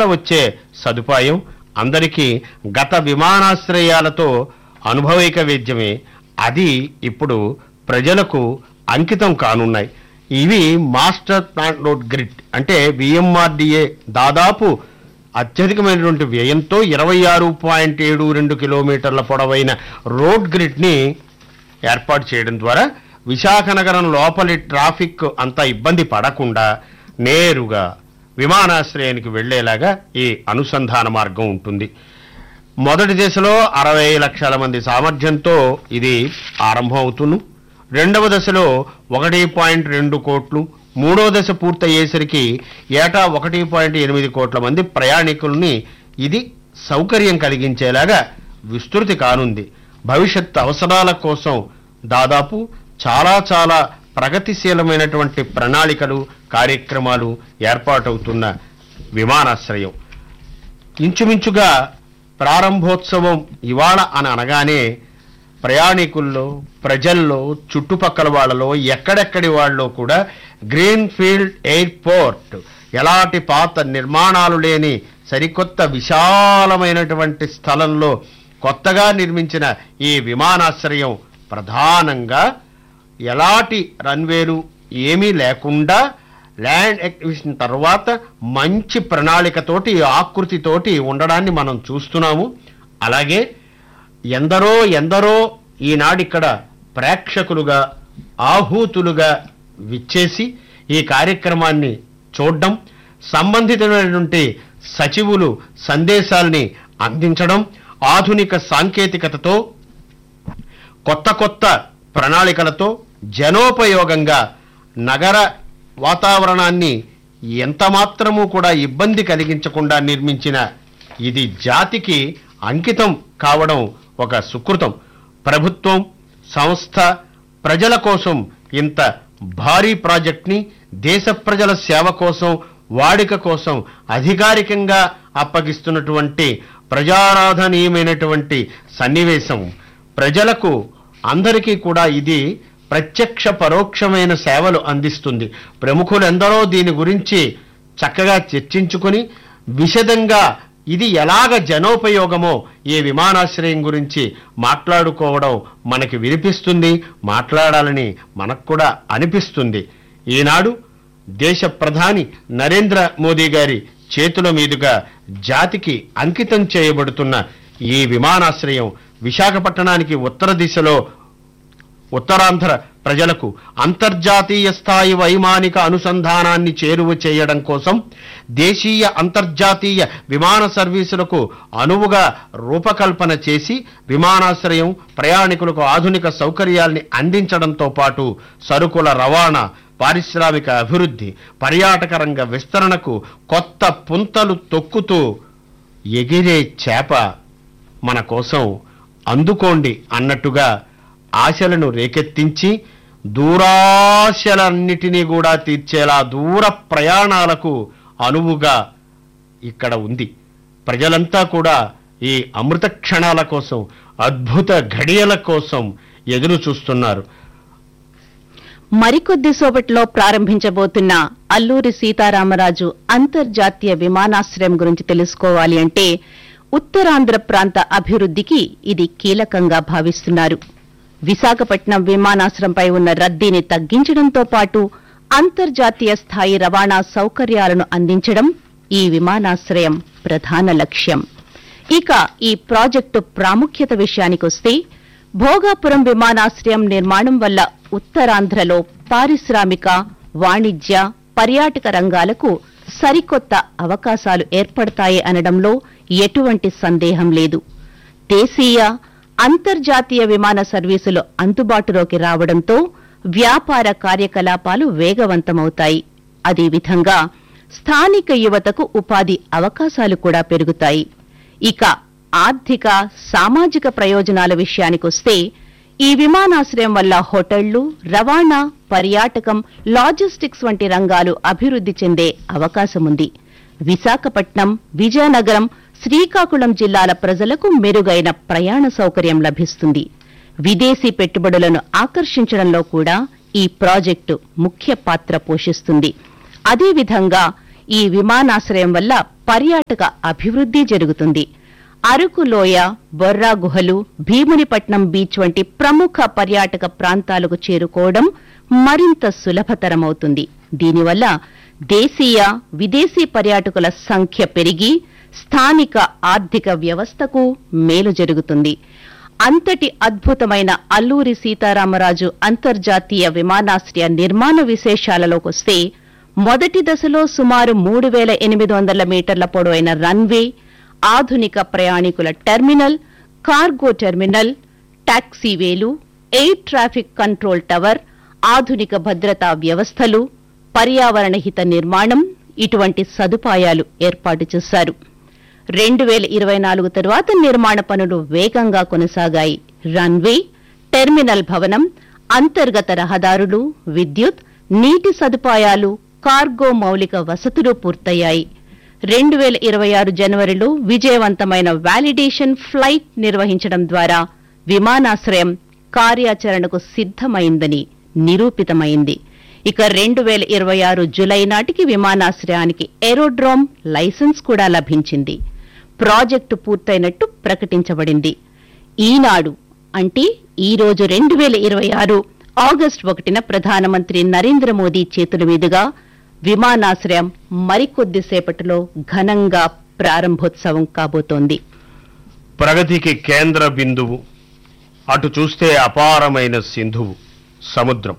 వల్ల వచ్చే సదుపాయం అందరికీ గత విమానాశ్రయాలతో అనుభవైక వేద్యమే అది ఇప్పుడు ప్రజలకు అంకితం కానున్నాయి ఇవి మాస్టర్ ప్లాన్ రోడ్ గ్రిడ్ అంటే విఎంఆర్డిఏ దాదాపు అత్యధికమైనటువంటి వ్యయంతో ఇరవై ఆరు పాయింట్ ఏడు రెండు కిలోమీటర్ల పొడవైన రోడ్ గ్రిడ్ని ఏర్పాటు చేయడం ద్వారా విశాఖ నగరం లోపలి ట్రాఫిక్ అంత ఇబ్బంది పడకుండా నేరుగా విమానాశ్రయానికి వెళ్లేలాగా ఈ అనుసంధాన మార్గం ఉంటుంది మొదటి దశలో అరవై లక్షల మంది సామర్థ్యంతో ఇది ఆరంభం అవుతును రెండవ దశలో ఒకటి పాయింట్ రెండు కోట్లు మూడో దశ పూర్తయ్యేసరికి ఏటా ఒకటి పాయింట్ ఎనిమిది కోట్ల మంది ప్రయాణికుల్ని ఇది సౌకర్యం కలిగించేలాగా విస్తృతి కానుంది భవిష్యత్ అవసరాల కోసం దాదాపు చాలా చాలా ప్రగతిశీలమైనటువంటి ప్రణాళికలు కార్యక్రమాలు ఏర్పాటవుతున్న విమానాశ్రయం ఇంచుమించుగా ప్రారంభోత్సవం ఇవాళ అని అనగానే ప్రయాణికుల్లో ప్రజల్లో చుట్టుపక్కల వాళ్ళలో ఎక్కడెక్కడి వాళ్ళలో కూడా గ్రీన్ ఫీల్డ్ ఎయిర్పోర్ట్ ఎలాంటి పాత నిర్మాణాలు లేని సరికొత్త విశాలమైనటువంటి స్థలంలో కొత్తగా నిర్మించిన ఈ విమానాశ్రయం ప్రధానంగా ఎలాంటి రన్వేలు ఏమీ లేకుండా ల్యాండ్ ఎక్విజిషన్ తర్వాత మంచి ప్రణాళికతోటి ఆకృతితోటి ఉండడాన్ని మనం చూస్తున్నాము అలాగే ఎందరో ఎందరో ఈనాడిక్కడ ప్రేక్షకులుగా ఆహూతులుగా విచ్చేసి ఈ కార్యక్రమాన్ని చూడడం సంబంధితమైనటువంటి సచివులు సందేశాల్ని అందించడం ఆధునిక సాంకేతికతతో కొత్త కొత్త ప్రణాళికలతో జనోపయోగంగా నగర వాతావరణాన్ని ఎంత మాత్రము కూడా ఇబ్బంది కలిగించకుండా నిర్మించిన ఇది జాతికి అంకితం కావడం ఒక సుకృతం ప్రభుత్వం సంస్థ ప్రజల కోసం ఇంత భారీ ప్రాజెక్ట్ని దేశ ప్రజల సేవ కోసం వాడిక కోసం అధికారికంగా అప్పగిస్తున్నటువంటి ప్రజారాధనీయమైనటువంటి సన్నివేశం ప్రజలకు అందరికీ కూడా ఇది ప్రత్యక్ష పరోక్షమైన సేవలు అందిస్తుంది ప్రముఖులెందరో దీని గురించి చక్కగా చర్చించుకొని విశదంగా ఇది ఎలాగ జనోపయోగమో ఈ విమానాశ్రయం గురించి మాట్లాడుకోవడం మనకి వినిపిస్తుంది మాట్లాడాలని మనకు కూడా అనిపిస్తుంది ఈనాడు దేశ ప్రధాని నరేంద్ర మోదీ గారి చేతుల మీదుగా జాతికి అంకితం చేయబడుతున్న ఈ విమానాశ్రయం విశాఖపట్టణానికి ఉత్తర దిశలో ఉత్తరాంధ్ర ప్రజలకు అంతర్జాతీయ స్థాయి వైమానిక అనుసంధానాన్ని చేరువ చేయడం కోసం దేశీయ అంతర్జాతీయ విమాన సర్వీసులకు అనువుగా రూపకల్పన చేసి విమానాశ్రయం ప్రయాణికులకు ఆధునిక సౌకర్యాల్ని అందించడంతో పాటు సరుకుల రవాణా పారిశ్రామిక అభివృద్ధి పర్యాటక రంగ విస్తరణకు కొత్త పుంతలు తొక్కుతూ ఎగిరే చేప మన కోసం అందుకోండి అన్నట్టుగా ఆశలను రేకెత్తించి దూరాశలన్నిటినీ కూడా తీర్చేలా దూర ప్రయాణాలకు అనువుగా ఇక్కడ ఉంది ప్రజలంతా కూడా ఈ అమృత క్షణాల కోసం అద్భుత ఘడియల కోసం ఎదురు చూస్తున్నారు మరికొద్ది సేపట్లో ప్రారంభించబోతున్న అల్లూరి సీతారామరాజు అంతర్జాతీయ విమానాశ్రయం గురించి తెలుసుకోవాలి అంటే ఉత్తరాంధ్ర ప్రాంత అభివృద్ధికి ఇది కీలకంగా భావిస్తున్నారు విశాఖపట్నం విమానాశ్రయంపై ఉన్న రద్దీని తగ్గించడంతో పాటు అంతర్జాతీయ స్థాయి రవాణా సౌకర్యాలను అందించడం ఈ విమానాశ్రయం ప్రధాన లక్ష్యం ఇక ఈ ప్రాజెక్టు ప్రాముఖ్యత విషయానికొస్తే భోగాపురం విమానాశ్రయం నిర్మాణం వల్ల ఉత్తరాంధ్రలో పారిశ్రామిక వాణిజ్య పర్యాటక రంగాలకు సరికొత్త అవకాశాలు ఏర్పడతాయి అనడంలో ఎటువంటి సందేహం లేదు దేశీయ అంతర్జాతీయ విమాన సర్వీసులు అందుబాటులోకి రావడంతో వ్యాపార కార్యకలాపాలు వేగవంతమవుతాయి అదేవిధంగా స్థానిక యువతకు ఉపాధి అవకాశాలు కూడా పెరుగుతాయి ఇక ఆర్థిక సామాజిక ప్రయోజనాల విషయానికొస్తే ఈ విమానాశ్రయం వల్ల హోటళ్లు రవాణా పర్యాటకం లాజిస్టిక్స్ వంటి రంగాలు అభివృద్ధి చెందే అవకాశముంది విశాఖపట్నం విజయనగరం శ్రీకాకుళం జిల్లాల ప్రజలకు మెరుగైన ప్రయాణ సౌకర్యం లభిస్తుంది విదేశీ పెట్టుబడులను ఆకర్షించడంలో కూడా ఈ ప్రాజెక్టు ముఖ్య పాత్ర పోషిస్తుంది అదేవిధంగా ఈ విమానాశ్రయం వల్ల పర్యాటక అభివృద్ధి జరుగుతుంది అరకు లోయ బొర్రా గుహలు భీమునిపట్నం బీచ్ వంటి ప్రముఖ పర్యాటక ప్రాంతాలకు చేరుకోవడం మరింత సులభతరమవుతుంది దీనివల్ల దేశీయ విదేశీ పర్యాటకుల సంఖ్య పెరిగి స్థానిక ఆర్థిక వ్యవస్థకు మేలు జరుగుతుంది అంతటి అద్భుతమైన అల్లూరి సీతారామరాజు అంతర్జాతీయ విమానాశ్రయ నిర్మాణ విశేషాలలోకొస్తే మొదటి దశలో సుమారు మూడు వేల ఎనిమిది వందల మీటర్ల పొడవైన రన్వే ఆధునిక ప్రయాణికుల టెర్మినల్ కార్గో టెర్మినల్ టాక్సీవేలు ఎయిర్ ట్రాఫిక్ కంట్రోల్ టవర్ ఆధునిక భద్రతా వ్యవస్థలు పర్యావరణ హిత నిర్మాణం ఇటువంటి సదుపాయాలు ఏర్పాటు చేశారు రెండు వేల ఇరవై నాలుగు తరువాత నిర్మాణ పనులు వేగంగా కొనసాగాయి రన్వే టెర్మినల్ భవనం అంతర్గత రహదారులు విద్యుత్ నీటి సదుపాయాలు కార్గో మౌలిక వసతులు పూర్తయ్యాయి రెండు వేల ఇరవై ఆరు జనవరిలో విజయవంతమైన వాలిడేషన్ ఫ్లైట్ నిర్వహించడం ద్వారా విమానాశ్రయం కార్యాచరణకు సిద్ధమైందని నిరూపితమైంది ఇక రెండు వేల ఇరవై ఆరు జులై నాటికి విమానాశ్రయానికి ఏరోడ్రోమ్ లైసెన్స్ కూడా లభించింది ప్రాజెక్టు పూర్తయినట్టు ప్రకటించబడింది ఈనాడు అంటే ఈ రోజు రెండు వేల ఇరవై ఆరు ఆగస్టు ఒకటిన ప్రధానమంత్రి నరేంద్ర మోదీ చేతుల మీదుగా విమానాశ్రయం మరికొద్దిసేపటిలో ఘనంగా ప్రారంభోత్సవం కాబోతోంది ప్రగతికి కేంద్ర బిందువు అటు చూస్తే అపారమైన సింధువు సముద్రం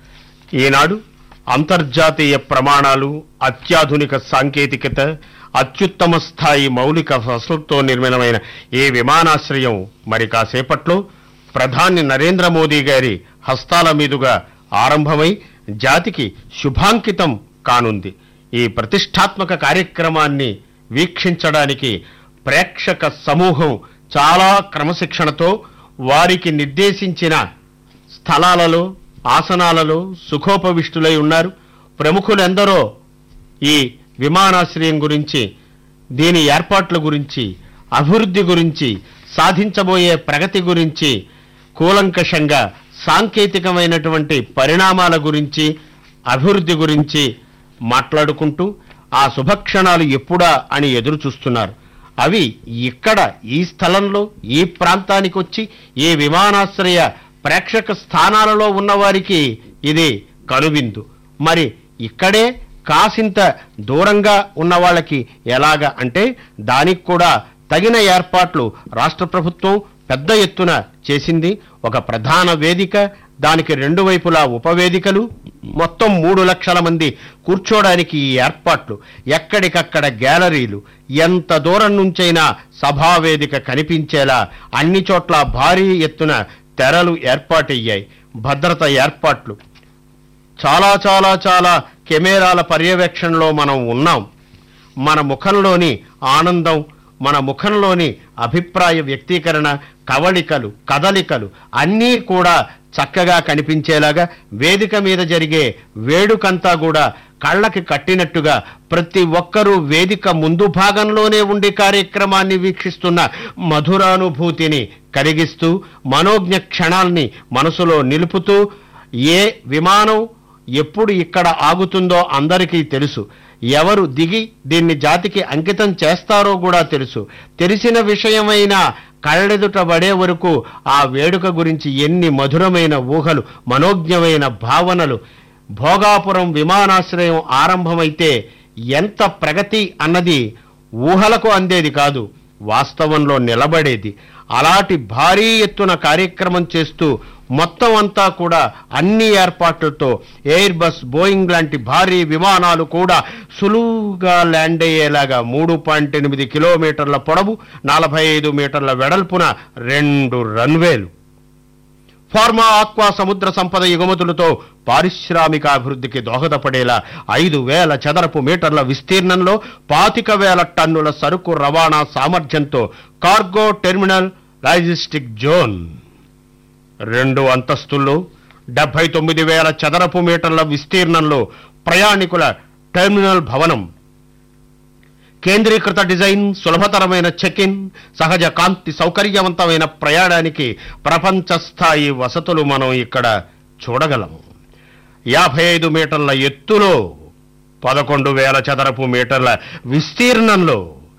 ఈనాడు అంతర్జాతీయ ప్రమాణాలు అత్యాధునిక సాంకేతికత అత్యుత్తమ స్థాయి మౌలిక వసతులతో నిర్మితమైన ఈ విమానాశ్రయం మరి కాసేపట్లో ప్రధాని నరేంద్ర మోదీ గారి హస్తాల మీదుగా ఆరంభమై జాతికి శుభాంకితం కానుంది ఈ ప్రతిష్టాత్మక కార్యక్రమాన్ని వీక్షించడానికి ప్రేక్షక సమూహం చాలా క్రమశిక్షణతో వారికి నిర్దేశించిన స్థలాలలో ఆసనాలలో సుఖోపవిష్టులై ఉన్నారు ప్రముఖులెందరో ఈ విమానాశ్రయం గురించి దీని ఏర్పాట్ల గురించి అభివృద్ధి గురించి సాధించబోయే ప్రగతి గురించి కూలంకషంగా సాంకేతికమైనటువంటి పరిణామాల గురించి అభివృద్ధి గురించి మాట్లాడుకుంటూ ఆ శుభక్షణాలు ఎప్పుడా అని ఎదురు చూస్తున్నారు అవి ఇక్కడ ఈ స్థలంలో ఈ ప్రాంతానికి వచ్చి ఈ విమానాశ్రయ ప్రేక్షక స్థానాలలో ఉన్నవారికి ఇది కనువిందు మరి ఇక్కడే కాసింత దూరంగా ఉన్న వాళ్ళకి ఎలాగా అంటే దానికి కూడా తగిన ఏర్పాట్లు రాష్ట్ర ప్రభుత్వం పెద్ద ఎత్తున చేసింది ఒక ప్రధాన వేదిక దానికి రెండు వైపులా ఉపవేదికలు మొత్తం మూడు లక్షల మంది కూర్చోడానికి ఈ ఏర్పాట్లు ఎక్కడికక్కడ గ్యాలరీలు ఎంత దూరం నుంచైనా సభావేదిక కనిపించేలా అన్ని చోట్ల భారీ ఎత్తున తెరలు ఏర్పాటయ్యాయి భద్రత ఏర్పాట్లు చాలా చాలా చాలా కెమెరాల పర్యవేక్షణలో మనం ఉన్నాం మన ముఖంలోని ఆనందం మన ముఖంలోని అభిప్రాయ వ్యక్తీకరణ కవళికలు కదలికలు అన్నీ కూడా చక్కగా కనిపించేలాగా వేదిక మీద జరిగే వేడుకంతా కూడా కళ్ళకి కట్టినట్టుగా ప్రతి ఒక్కరూ వేదిక ముందు భాగంలోనే ఉండి కార్యక్రమాన్ని వీక్షిస్తున్న మధురానుభూతిని కలిగిస్తూ మనోజ్ఞ క్షణాల్ని మనసులో నిలుపుతూ ఏ విమానం ఎప్పుడు ఇక్కడ ఆగుతుందో అందరికీ తెలుసు ఎవరు దిగి దీన్ని జాతికి అంకితం చేస్తారో కూడా తెలుసు తెలిసిన విషయమైన కళ్ళెదుట పడే వరకు ఆ వేడుక గురించి ఎన్ని మధురమైన ఊహలు మనోజ్ఞమైన భావనలు భోగాపురం విమానాశ్రయం ఆరంభమైతే ఎంత ప్రగతి అన్నది ఊహలకు అందేది కాదు వాస్తవంలో నిలబడేది అలాంటి భారీ ఎత్తున కార్యక్రమం చేస్తూ మొత్తం అంతా కూడా అన్ని ఏర్పాట్లతో ఎయిర్ బస్ బోయింగ్ లాంటి భారీ విమానాలు కూడా సులువుగా ల్యాండ్ అయ్యేలాగా మూడు పాయింట్ ఎనిమిది కిలోమీటర్ల పొడవు నలభై ఐదు మీటర్ల వెడల్పున రెండు రన్వేలు ఫార్మా ఆక్వా సముద్ర సంపద ఎగుమతులతో పారిశ్రామిక అభివృద్ధికి దోహదపడేలా ఐదు వేల చదరపు మీటర్ల విస్తీర్ణంలో పాతిక వేల టన్నుల సరుకు రవాణా సామర్థ్యంతో కార్గో టెర్మినల్ లాజిస్టిక్ జోన్ రెండు అంతస్తుల్లో డెబ్బై తొమ్మిది వేల చదరపు మీటర్ల విస్తీర్ణంలో ప్రయాణికుల టెర్మినల్ భవనం కేంద్రీకృత డిజైన్ సులభతరమైన చెక్ ఇన్ సహజ కాంతి సౌకర్యవంతమైన ప్రయాణానికి ప్రపంచ స్థాయి వసతులు మనం ఇక్కడ చూడగలం యాభై ఐదు మీటర్ల ఎత్తులో పదకొండు వేల చదరపు మీటర్ల విస్తీర్ణంలో